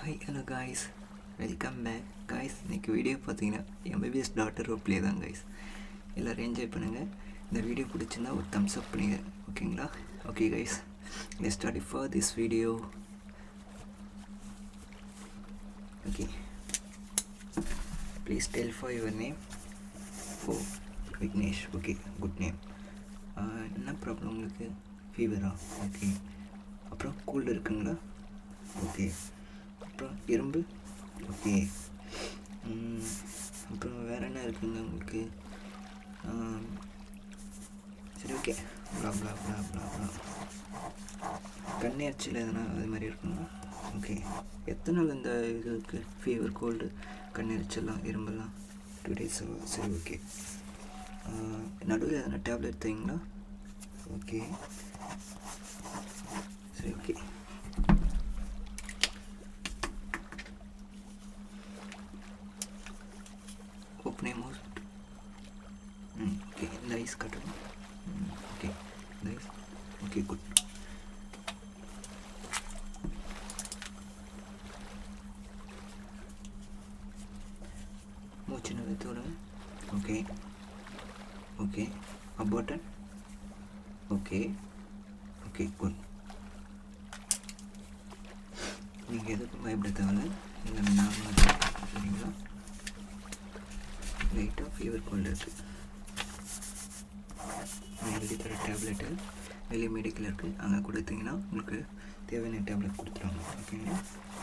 high hello guys welcome back guys இன்றைக்கி video பார்த்தீங்கன்னா MBBS doctor role play தான் guys எல்லோரும் என்ஜாய் பண்ணுங்கள் இந்த வீடியோ பிடிச்சிருந்தா ஒரு தம்ஸ் அப் பண்ணுங்க ஓகேங்களா okay guys let start for this video okay please tell for your name oh Vignesh okay good name என்ன ப்ராப்ளம் உங்களுக்கு ஃபீவரா ஓகே அப்புறம் கோல்டு இருக்குங்களா ஓகே அப்புறம் எறும்பு ஓகே ம், அப்புறம் வேறு என்ன இருக்குங்க உங்களுக்கு ஆம், சரி ஓகே ப்ளா ப்ளா ப்ளா ப்ளா ப்ளா கண் எரிச்சல் எதனா அது மாதிரி இருக்குங்களா ஓகே எத்தனை நாள் இந்த இது இருக்குது ஃபீவர் கோல்டு கண் எரிச்சல்லாம் எறும்பெல்லாம் டூ டேஸ் சரி ஓகே நடுவில் எதனா டேப்லெட் தரீங்களா ஓகே சரி ஓகே ஓப்பனே மோஸ்ட் ம் ஓகே இந்த ஐஸ் கட்டணும் ம் ஓகே இந்த ஐஸ் ஓகே குட் மூச்சு நிறுத்தி விடுங்க ஓகே ஓகே அபோட்டன் ஓகே ஓகே குட் நீங்கள் எதுக்கும் பயப்பட தேவையில்ல எல்லாமே நார்மலாக சரிங்களா லைட்டாக ஃபீவர் கோல்டு இருக்குது நான் எழுதி தர டேப்லெட்டு வெளியே மெடிக்கல் இருக்குது அங்கே கொடுத்தீங்கன்னா உங்களுக்கு தேவையான டேப்லெட் கொடுத்துருவாங்க ஓகேங்களா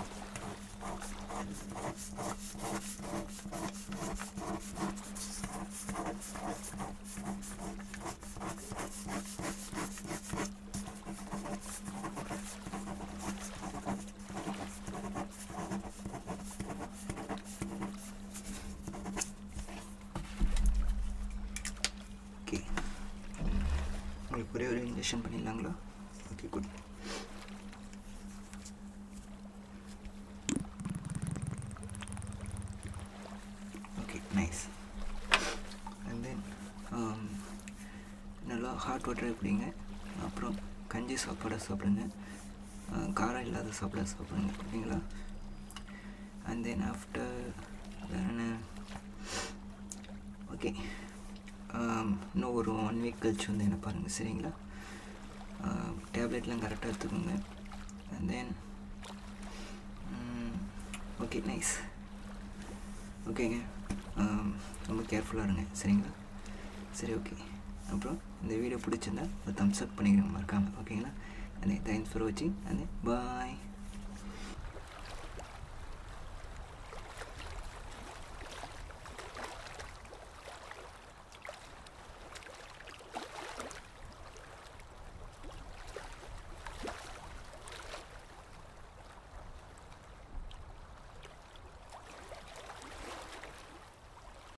ஓகே உங்களுக்கு ஒரே ஒரு இன்ஜெக்ஷன் பண்ணிடலாங்களா okay good okay nice and then நல்லா ஹாட் வாட்டர் குடிங்க அப்புறம் கஞ்சி சாப்பாடை சாப்பிடுங்க அஹ், காரம் இல்லாத சாப்பாடை சாப்பிடுங்க ஓகேங்களா அண்ட் தென் ஆஃப்டர் வேறு என்ன ஓகே இன்னும் ஒரு ஒன் வீக் கழிச்சு வந்து என்ன பாருங்கள் சரிங்களா டேப்லெட்லாம் கரெக்டாக எடுத்துக்கோங்க அண்ட் தென் ஓகே நைஸ் ஓகேங்க ஆம், ரொம்ப கேர்ஃபுல்லாக இருங்க சரிங்களா சரி ஓகே அப்புறம் இந்த வீடியோ பிடிச்சிருந்தா ஒரு தம்ஸ் அப் பண்ணிக்கிறோம் மறக்காமல் ஓகேங்களா அண்ட் தேங்க்ஸ் ஃபார் வாட்சிங் அண்ட் பாய்